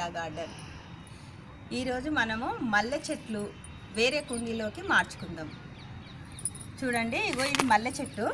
Sripriya garden ఈరోజు మనము మల్లె చెట్లు వేరే కుండీలోకి మార్చుకుందాం చూడండి ఇగో ఇది మల్లె చెట్టు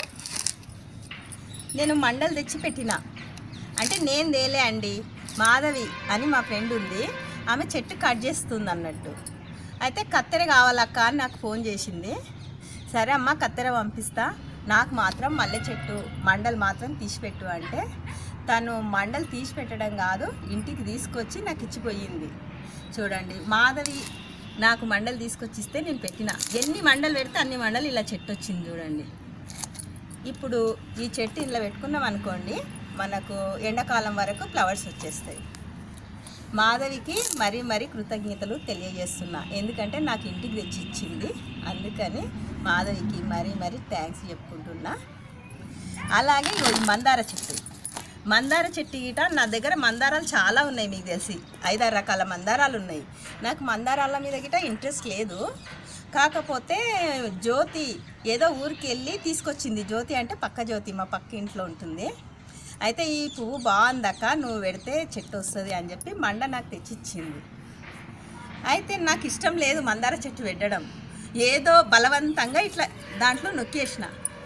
నేను మండలు తెచ్చి పెట్టిన అంటే నేను తేలే అండి మాధవి అని మా ఫ్రెండ్ ఉంది ఆమె చెట్టు కట్ చేస్తుంది అన్నట్టు అయితే కత్తెర కావాలక్క అని నాకు ఫోన్ చేసింది సరే అమ్మ కత్తెర పంపిస్తా నాకు మాత్రం మల్లె చెట్టు మండలు మాత్రం తీసిపెట్టు అంటే తను మండలు తీసి పెట్టడం కాదు ఇంటికి తీసుకొచ్చి నాకు ఇచ్చిపోయింది చూడండి మాధవి నాకు మండలు తీసుకొచ్చి ఇస్తే నేను పెట్టిన ఎన్ని మండలు పెడితే అన్ని మండలు ఇలా చెట్టు వచ్చింది చూడండి ఇప్పుడు ఈ చెట్టు ఇలా పెట్టుకున్నాం అనుకోండి మనకు ఎండాకాలం వరకు ఫ్లవర్స్ వచ్చేస్తాయి మాధవికి మరీ మరీ కృతజ్ఞతలు తెలియజేస్తున్నా ఎందుకంటే నాకు ఇంటికి తెచ్చి ఇచ్చింది అందుకని మాధవికి మరీ మరీ థ్యాంక్స్ చెప్పుకుంటున్నా అలాగే ఇగో ఈ మందార చెట్టు మందార చెట్టు గిట నా దగ్గర మందారాలు చాలా ఉన్నాయి మీకు తెలిసి ఐదారు రకాల మందారాలు ఉన్నాయి నాకు మందారాల మీద గిట ఇంట్రెస్ట్ లేదు కాకపోతే జ్యోతి ఏదో ఊరికి వెళ్ళి తీసుకొచ్చింది జ్యోతి అంటే పక్క జ్యోతి మా పక్క ఇంట్లో ఉంటుంది అయితే ఈ పువ్వు బాగుందక్క నువ్వు పెడితే చెట్టు వస్తుంది అని చెప్పి మండ నాకు తెచ్చిచ్చింది అయితే నాకు ఇష్టం లేదు మందార చెట్టు పెట్టడం ఏదో బలవంతంగా ఇట్లా దాంట్లో నొక్కేసిన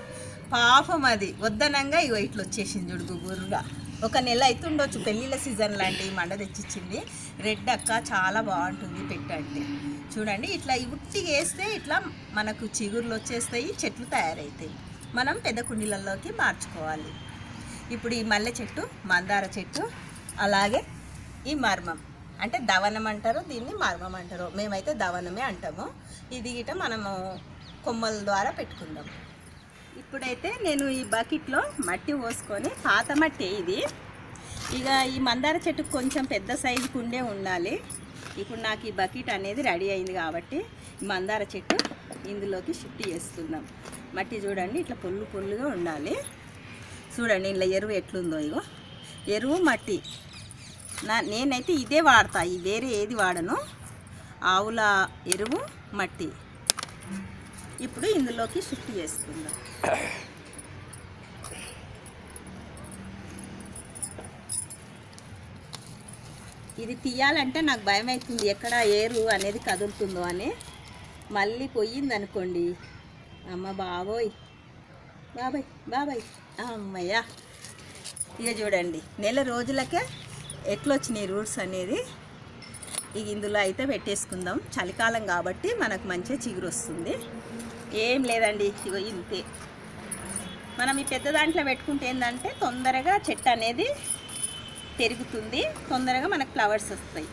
పాపం అది వద్దనంగా ఇగో ఇట్లా వచ్చేసింది చూడు గుబురుగా ఒక నెల అవుతుండొచ్చు పెళ్ళిళ్ళ సీజన్ లాంటి మండ తెచ్చిచ్చింది రెడ్ అక్క చాలా బాగుంటుంది పెట్టండి చూడండి ఇట్లా ఉట్టిగా వేస్తే ఇట్లా మనకు చిగుర్లు వచ్చేస్తాయి చెట్లు తయారవుతాయి మనం పెద్ద కుండీలలోకి మార్చుకోవాలి ఇప్పుడు ఈ మల్లె చెట్టు మందార చెట్టు అలాగే ఈ మర్మం అంటే దవనం అంటారు దీన్ని మర్మం అంటారు మేమైతే దవనమే అంటాము ఇది గిట మనము కొమ్మల ద్వారా పెట్టుకుందాం ఇప్పుడైతే నేను ఈ బకెట్లో మట్టి పోసుకొని పాత మట్టి ఇది ఇక ఈ మందార చెట్టుకు కొంచెం పెద్ద సైజు కుండే ఉండాలి ఇప్పుడు నాకు ఈ బకెట్ అనేది రెడీ అయింది కాబట్టి ఈ మందార చెట్టు ఇందులోకి షిఫ్ట్ చేస్తున్నాం మట్టి చూడండి ఇట్లా పొల్లు పొల్లుగా ఉండాలి చూడండి ఇలా ఎరువు ఎట్లుందో ఇగో ఎరువు మట్టి నా నేనైతే ఇదే వాడతా ఈ వేరే ఏది వాడను ఆవుల ఎరువు మట్టి ఇప్పుడు ఇందులోకి షిఫ్ట్ చేసుకుందాం ఇది తీయాలంటే నాకు భయం అవుతుంది ఎక్కడ ఏరు అనేది కదులుతుందో అని మళ్ళీ పోయింది అనుకోండి అమ్మ బాబోయ్ బాబాయ్ బాబాయ్ అమ్మయ్యా ఇక చూడండి నెల రోజులకే ఎట్లొచ్చినాయి రూట్స్ అనేది ఇక ఇందులో అయితే పెట్టేసుకుందాం చలికాలం కాబట్టి మనకు మంచిగా చిగురు వస్తుంది ఏం లేదండి ఇగో ఇంతే మనం ఈ పెద్ద దాంట్లో పెట్టుకుంటే ఏంటంటే తొందరగా చెట్టు అనేది పెరుగుతుంది తొందరగా మనకు ఫ్లవర్స్ వస్తాయి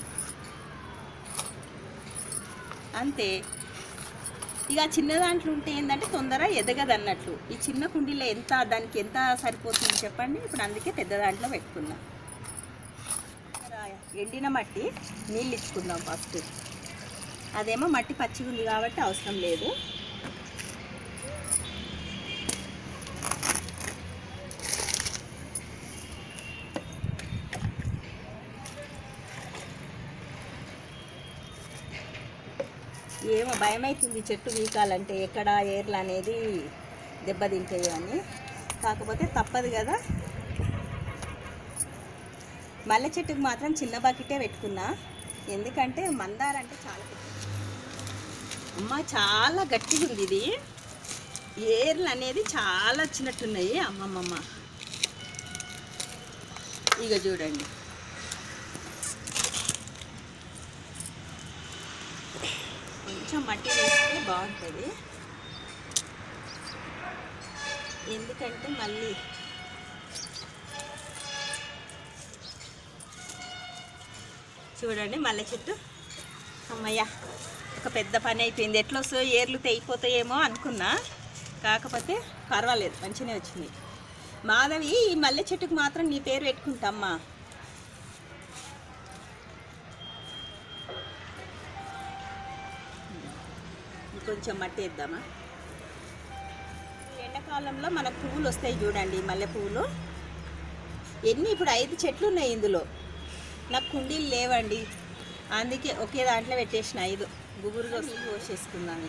అంతే ఇక చిన్న దాంట్లో ఉంటే ఏంటంటే తొందర ఎదగదు అన్నట్లు ఈ చిన్న కుండీలో ఎంత దానికి ఎంత సరిపోతుంది చెప్పండి ఇప్పుడు అందుకే పెద్ద దాంట్లో పెట్టుకుందాం ఎండిన మట్టి నీళ్ళు ఇచ్చుకుందాం ఫస్ట్ అదేమో మట్టి పచ్చిగా ఉంది కాబట్టి అవసరం లేదు ఏమో భయం అవుతుంది చెట్టు వీకాలంటే ఎక్కడ ఏర్లు అనేది దెబ్బతింటాయి అని కాకపోతే తప్పదు కదా మల్లె చెట్టుకు మాత్రం చిన్న బకెటే పెట్టుకున్నా ఎందుకంటే మందార అంటే చాలా పెద్ద- అమ్మ చాలా గట్టిగా ఉంది ఇది ఏర్లు అనేది చాలా వచ్చినట్టున్నాయి అమ్మమ్మమ్మ ఇక చూడండి కొంచెం మట్టి వేస్తే బాగుంటుంది ఎందుకంటే మళ్ళీ చూడండి మల్లె చెట్టు అమ్మయ్య ఒక పెద్ద పని అయిపోయింది ఎట్లా వస్తాయో ఏర్లు తెగిపోతాయేమో అనుకున్నా కాకపోతే పర్వాలేదు మంచిగానే వచ్చింది మాధవి ఈ మల్లె చెట్టుకు మాత్రం నీ పేరు పెట్టుకుంటామ్మా ఇంకొంచెం మట్టి వేద్దామా ఎండాకాలంలో మనకు పువ్వులు వస్తాయి చూడండి మల్లె పువ్వులు ఎన్ని ఇప్పుడు ఐదు చెట్లు ఉన్నాయి ఇందులో నాకు కుండీలు లేవండి అందుకే ఒకే దాంట్లో పెట్టేసిన ఐదు గుబురుగా వస్తే పోసేసుకుందాం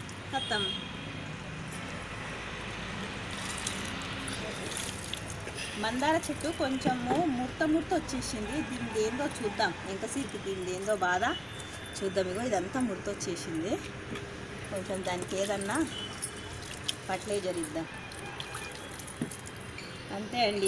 మొత్తం మందార చెట్టు కొంచెము ముర్త ముర్త వచ్చేసింది దీనిది ఏందో చూద్దాం ఎంకసీకి దీనిది ఏందో బాధ చూద్దాం ఇగో ఇదంతా ముర్త వచ్చేసింది కొంచెం దానికి ఏదన్నా ఫర్టిలైజర్ ఇద్దాం అంతే అండి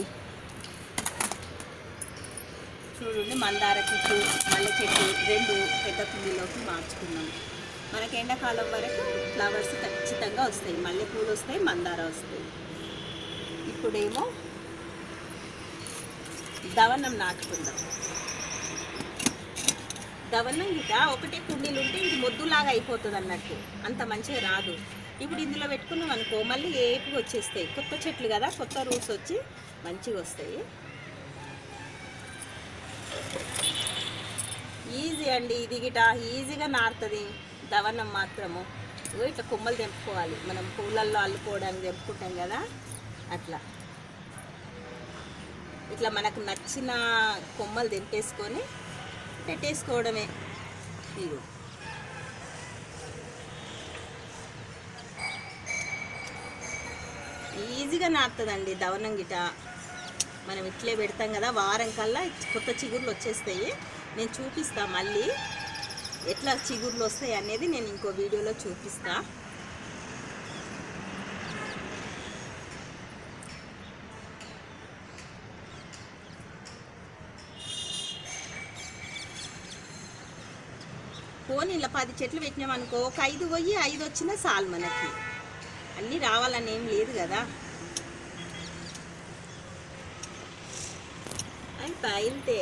చూడండి మందార చెట్టు మల్లె చెట్టు రెండు పెద్ద కుండీలోకి మార్చుకున్నాం మనకి ఎండాకాలం వరకు ఫ్లవర్స్ ఖచ్చితంగా వస్తాయి మల్లెపూలు వస్తాయి మందార వస్తాయి ఇప్పుడేమో దవనం నాటుకుందాం దవనం గిట ఒకటే కుండీలు ఉంటే ఇది మొద్దులాగా అయిపోతుంది అన్నట్టు అంత మంచిగా రాదు ఇప్పుడు ఇందులో పెట్టుకున్నాం అనుకో మళ్ళీ ఏపుగా వచ్చేస్తాయి కొత్త చెట్లు కదా కొత్త రూట్స్ వచ్చి మంచిగా వస్తాయి ఈజీ అండి ఇది గిట ఈజీగా నారుతుంది దవనం మాత్రము ఇగో ఇట్లా కొమ్మలు తెంపుకోవాలి మనం పూలల్లో అల్లుకోవడానికి తెంపుకుంటాం కదా అట్లా ఇట్లా మనకు నచ్చిన కొమ్మలు తెంపేసుకొని పెట్టేసుకోవడమే ఇగో ఈజీగా నాటుతుందండి దవనం గిట మనం ఇట్లే పెడతాం కదా వారం కల్లా కొత్త చిగుర్లు వచ్చేస్తాయి నేను చూపిస్తా మళ్ళీ ఎట్లా చిగుర్లు వస్తాయి అనేది నేను ఇంకో వీడియోలో చూపిస్తా పోనీ ఇలా పది చెట్లు పెట్టినామనుకో ఒక ఐదు పోయి ఐదు వచ్చినా చాలు మనకి అన్నీ రావాలని ఏం లేదు కదా అయిపోయి ఇంతే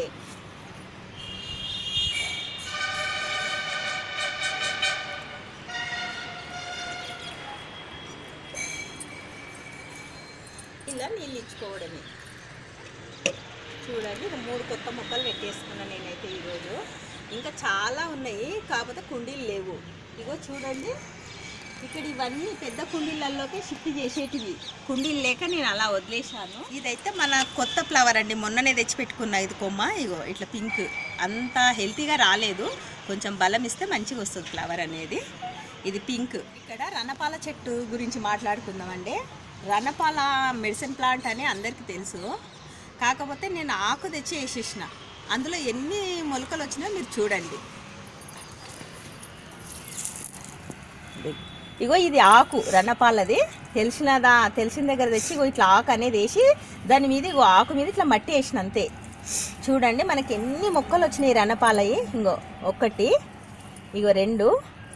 ఇలా నీళ్ళు ఇచ్చుకోవడమే చూడండి ఇక మూడు కొత్త మొక్కలు పెట్టేసుకున్నా నేనైతే ఈరోజు ఇంకా చాలా ఉన్నాయి కాకపోతే కుండీలు లేవు ఇగో చూడండి ఇక్కడ ఇవన్నీ పెద్ద కుండీలలోకి షిఫ్ట్ చేసేటివి కుండీలు లేక నేను అలా వదిలేశాను ఇదైతే మన కొత్త ఫ్లవర్ అండి మొన్ననే తెచ్చిపెట్టుకున్నా ఇది కొమ్మ ఇగో ఇట్లా పింక్ అంత హెల్తీగా రాలేదు కొంచెం బలం ఇస్తే మంచిగా వస్తుంది ఫ్లవర్ అనేది ఇది పింక్ ఇక్కడ రణపాల చెట్టు గురించి మాట్లాడుకుందామండి రణపాల మెడిసిన్ ప్లాంట్ అని అందరికీ తెలుసు కాకపోతే నేను ఆకు తెచ్చి వేసేసిన అందులో ఎన్ని మొలకలు వచ్చినా మీరు చూడండి ఇగో ఇది ఆకు రన్నపాలది తెలిసినదా తెలిసిన దగ్గర తెచ్చి ఇగో ఇట్లా ఆకు అనేది వేసి దాని మీద ఇగో ఆకు మీద ఇట్లా మట్టి వేసిన అంతే చూడండి మనకి ఎన్ని మొక్కలు వచ్చినాయి రన్నపాలయి ఇంగో ఒకటి ఇగో రెండు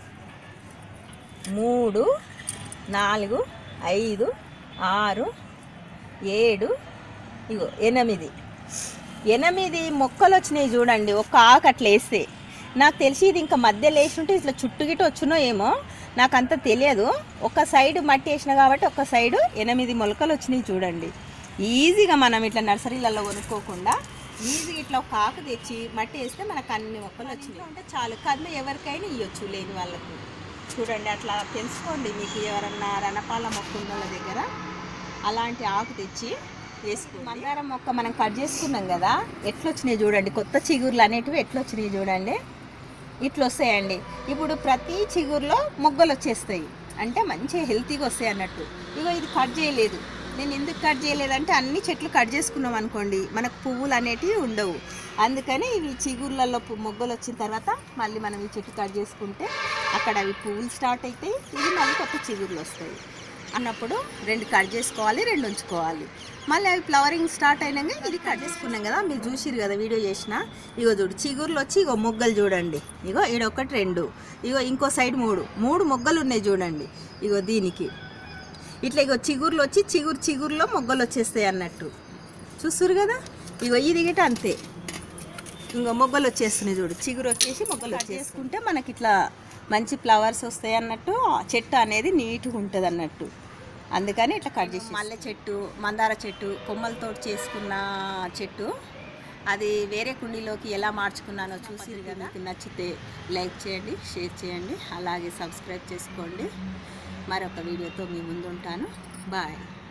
మూడు నాలుగు ఐదు ఆరు ఏడు ఇగో ఎనిమిది ఎనిమిది మొక్కలు వచ్చినాయి చూడండి ఒక్క ఆకు అట్లా వేస్తే నాకు తెలిసి ఇది ఇంకా మధ్యలో వేసి ఉంటే ఇట్లా చుట్టు గిట్ట వచ్చునో ఏమో నాకు అంత తెలియదు ఒక సైడ్ మట్టి వేసిన కాబట్టి ఒక సైడ్ ఎనిమిది మొలకలు వచ్చినాయి చూడండి ఈజీగా మనం ఇట్లా నర్సరీలలో కొనుక్కోకుండా ఈజీగా ఇట్లా ఒక ఆకు తెచ్చి మట్టి వేస్తే మనకు అన్ని మొక్కలు వచ్చినాయి అంటే చాలు కళ్ళు ఎవరికైనా ఇవ్వచ్చు లేని వాళ్ళకు చూడండి అట్లా తెలుసుకోండి మీకు ఎవరన్నా రణపాల మొక్క ఉన్న వాళ్ళ దగ్గర అలాంటి ఆకు తెచ్చి వేసుకో మందారం మొక్క మనం కట్ చేసుకున్నాం కదా ఎట్లొచ్చినాయి చూడండి కొత్త చిగుర్లు అనేటివి ఎట్లొచ్చినాయి చూడండి ఇట్లా వస్తాయండి ఇప్పుడు ప్రతి చిగురులో మొగ్గలు వచ్చేస్తాయి అంటే మంచిగా హెల్తీగా వస్తాయి అన్నట్టు ఇగో ఇది కట్ చేయలేదు నేను ఎందుకు కట్ చేయలేదంటే అన్ని చెట్లు కట్ చేసుకున్నాం అనుకోండి మనకు పువ్వులు అనేటివి ఉండవు అందుకని ఇవి చిగుర్లలో పు- మొగ్గలు వచ్చిన తర్వాత మళ్ళీ మనం ఈ చెట్టు కట్ చేసుకుంటే అక్కడ అవి పువ్వులు స్టార్ట్ అవుతాయి ఇవి మళ్ళీ కొత్త చిగుర్లు వస్తాయి అన్నప్పుడు రెండు కట్ చేసుకోవాలి రెండు ఉంచుకోవాలి మళ్ళీ అవి ఫ్లవరింగ్ స్టార్ట్ అయినాక ఇది కట్ చేసుకున్నాం కదా మీరు చూసిరు కదా వీడియో చేసిన ఇగో చూడు చిగుర్లు వచ్చి ఇగో మొగ్గలు చూడండి ఇగో ఈడ ఒకటి రెండు ఇగో ఇంకో సైడ్ మూడు మూడు మొగ్గలు ఉన్నాయి చూడండి ఇగో దీనికి ఇట్లా ఇగో చిగుర్లు వచ్చి చిగురు చిగురులో మొగ్గలు వచ్చేస్తాయి అన్నట్టు చూస్తురు కదా ఇగో ఇది గిట అంతే ఇంకో మొగ్గలు వచ్చేస్తున్నాయి చూడు చిగురు వచ్చేసి మొగ్గలు వచ్చేసుకుంటే మనకి ఇట్లా మంచి ఫ్లవర్స్ వస్తాయి అన్నట్టు ఆ చెట్టు అనేది నీట్గా ఉంటుంది అన్నట్టు అందుకని ఇట్లా కట్ చేసి మల్లె చెట్టు మందార చెట్టు కొమ్మలతో చేసుకున్న చెట్టు అది వేరే కుండీలోకి ఎలా మార్చుకున్నానో చూసి మీకు నచ్చితే లైక్ చేయండి షేర్ చేయండి అలాగే సబ్స్క్రైబ్ చేసుకోండి మరొక వీడియోతో మీ ముందు ఉంటాను బాయ్